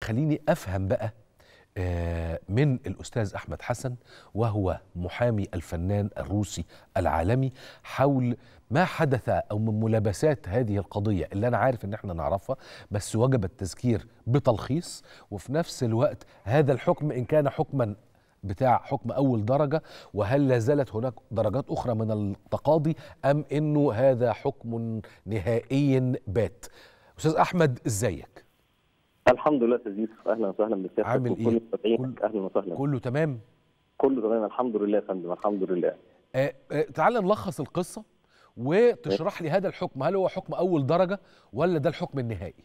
خليني افهم بقى آه، من الاستاذ احمد حسن وهو محامي الفنان الروسي العالمي حول ما حدث او من ملابسات هذه القضيه اللي انا عارف ان احنا نعرفها بس وجب التذكير بتلخيص وفي نفس الوقت هذا الحكم ان كان حكما بتاع حكم اول درجه وهل لا زالت هناك درجات اخرى من التقاضي ام انه هذا حكم نهائي بات استاذ احمد ازيك الحمد لله استاذ يوسف اهلا وسهلا بسيادتك عامل وكل إيه؟ متابعينك اهلا وسهلا كله تمام كله تمام الحمد لله يا فندم الحمد لله آه آه تعال نلخص القصه وتشرح لي هذا الحكم هل هو حكم اول درجه ولا ده الحكم النهائي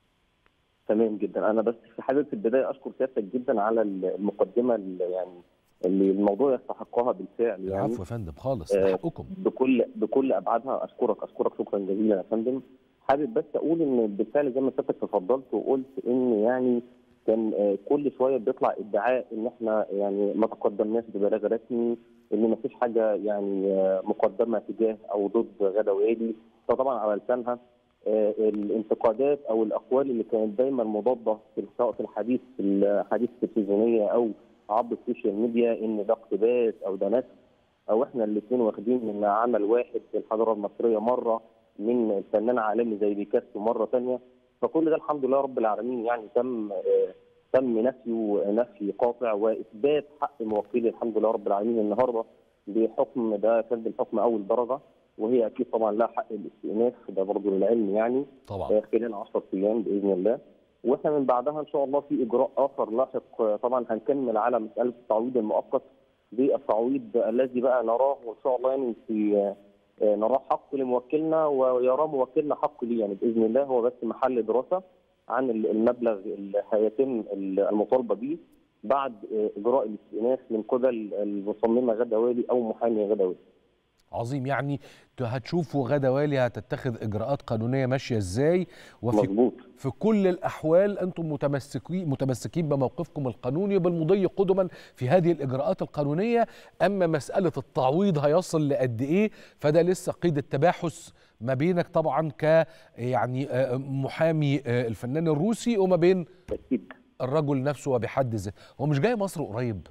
تمام جدا انا بس في حابب في البدايه اشكر سيادتك جدا على المقدمه اللي يعني اللي الموضوع يستحقها بالفعل يعني العفو يا فندم خالص ده آه، حقكم بكل بكل ابعادها اشكرك اشكرك شكرا جزيلا يا فندم حابب بس اقول ان بالفعل زي ما سيادتك تفضلت وقلت ان يعني كان آه، كل شويه بيطلع ادعاء ان احنا يعني ما تقدمناش ببلاغ رسمي ان ما فيش حاجه يعني آه، مقدمه تجاه او ضد غدا ويلي فطبعا على لسانها آه، الانتقادات او الاقوال اللي كانت دايما مضاده في سواء في الحديث في الحديث التلفزيونيه او عبر السوشيال ميديا ان ده اقتباس او ده نسخ او احنا الاثنين واخدين من عمل واحد في الحضاره المصريه مره من الفنان عالمي زي بيكاسو مره ثانيه فكل ده الحمد لله رب العالمين يعني تم آه، تم نفيه نفي قاطع واثبات حق موكلي الحمد لله رب العالمين النهارده بحكم ده كان بالحكم اول درجه وهي اكيد طبعا لها حق الاستئناف ده برضه للعلم يعني طبعا آه، خلال 10 ايام باذن الله واحنا من بعدها ان شاء الله في اجراء اخر لاحق آه، طبعا هنكمل على مساله التعويض المؤقت بالتعويض الذي بقى نراه وان شاء الله يعني في آه، آه، نراه حق لموكلنا ويراه موكلنا حق ليه يعني باذن الله هو بس محل دراسه عن المبلغ اللي هيتم المطالبه به بعد آه، اجراء الاستئناف من قبل المصممه غدا والي او محامي غدا والي. عظيم يعني ت- هتشوفوا غدا والي هتتخذ اجراءات قانونيه ماشيه ازاي وفي مظبوط في كل الاحوال انتم متمسكين متمسكين بموقفكم القانوني بالمضي قدما في هذه الاجراءات القانونيه اما مساله التعويض هيصل لقد ايه فده لسه قيد التباحث ما بينك طبعا ك يعني آه، محامي آه، الفنان الروسي وما بين اكيد الرجل نفسه وبحد ذاته هو مش جاي مصر قريب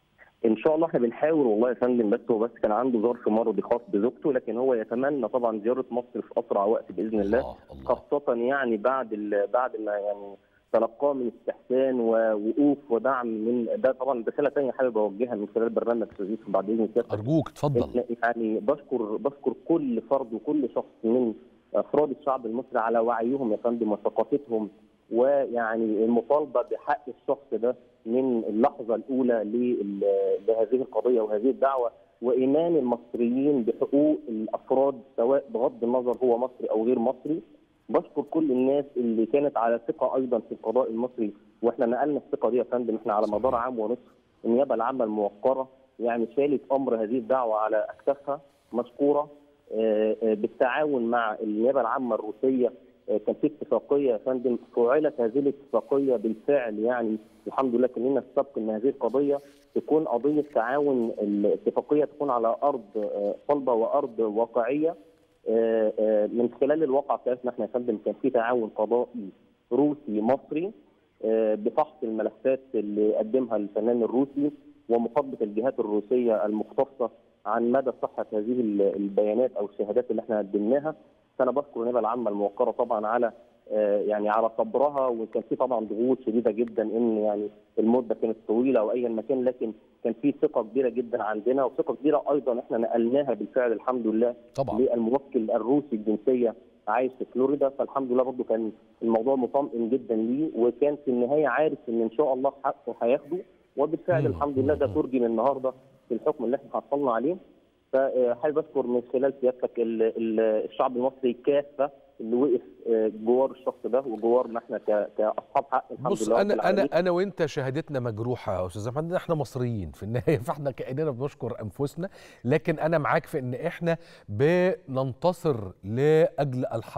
ان شاء الله احنا بنحاول والله يا فندم بس هو بس كان عنده ظرف مرضي خاص بزوجته لكن هو يتمنى طبعا زياره مصر في اسرع وقت باذن الله الله الله خاصه يعني بعد ال- بعد ما يعني تلقاه من استحسان ووقوف ودعم من ده طبعا رساله ثانيه حابب اوجهها من خلال برنامج استاذ يوسف بعد اذن سيادتك ارجوك اتفضل إن- يعني بشكر بشكر كل فرد وكل شخص من افراد الشعب المصري على وعيهم يا فندم وثقافتهم ويعني المطالبه بحق الشخص ده من اللحظه الاولى لل- لهذه القضيه وهذه الدعوه وايمان المصريين بحقوق الافراد سواء بغض النظر هو مصري او غير مصري بشكر كل الناس اللي كانت على ثقه ايضا في القضاء المصري واحنا نقلنا الثقه دي يا فندم احنا على مدار عام ونصف النيابه العامه الموقره يعني شالت امر هذه الدعوه على اكتافها مشكوره آه، آه، بالتعاون مع النيابه العامه الروسيه آه، كان في اتفاقيه يا فندم فعلت هذه الاتفاقيه بالفعل يعني الحمد لله كان لنا السبق ان هذه القضيه تكون قضيه تعاون الاتفاقيه تكون على ارض آه، صلبه وارض واقعيه آه، آه، من خلال الواقع بتاعتنا احنا يا فندم كان في تعاون قضائي روسي مصري آه، بفحص الملفات اللي قدمها الفنان الروسي ومخاطبه الجهات الروسيه المختصه عن مدى صحه هذه ال- البيانات او الشهادات اللي احنا قدمناها فانا بشكر النيابه العامه الموقره طبعا على آه، يعني على صبرها وكان في طبعا ضغوط شديده جدا ان يعني المده كانت طويله او ايا ما كان لكن كان في ثقه كبيره جدا عندنا وثقه كبيره ايضا احنا نقلناها بالفعل الحمد لله طبعا للموكل الروسي الجنسيه عايش في فلوريدا فالحمد لله برضه كان الموضوع مطمئن جدا ليه وكان في النهايه عارف ان ان شاء الله حقه هياخده وبالفعل مم. الحمد لله ده مم. ترجم النهارده في الحكم اللي احنا حصلنا عليه فحابب اذكر من خلال سيادتك ال- ال- الشعب المصري كافه اللي وقف آه، جوار الشخص ده وجوارنا احنا ك- كاصحاب حق الحمد بص لله رب انا العالمين. انا انا وانت شهادتنا مجروحه يا استاذ احمد احنا مصريين في النهايه فاحنا كاننا بنشكر انفسنا لكن انا معاك في ان احنا بننتصر لاجل الحق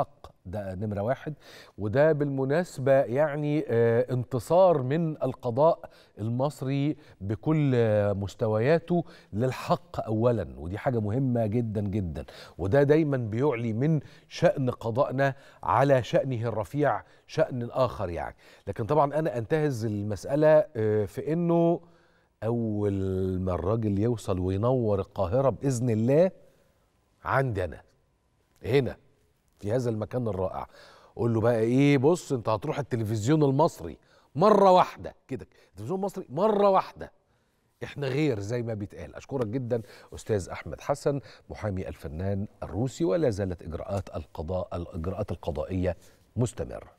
ده نمرة واحد وده بالمناسبة يعني آه، انتصار من القضاء المصري بكل آه، مستوياته للحق أولا ودي حاجة مهمة جدا جدا وده دايما بيعلي من شأن قضائنا على شأنه الرفيع شأن آخر يعني لكن طبعا أنا أنتهز المسألة آه، في أنه أول ما الراجل يوصل وينور القاهرة بإذن الله عندي أنا هنا في هذا المكان الرائع قول له بقى ايه بص انت هتروح التلفزيون المصري مره واحده كده التلفزيون المصري مره واحده احنا غير زي ما بيتقال اشكرك جدا استاذ احمد حسن محامي الفنان الروسي ولا زالت اجراءات القضاء الاجراءات القضائيه مستمره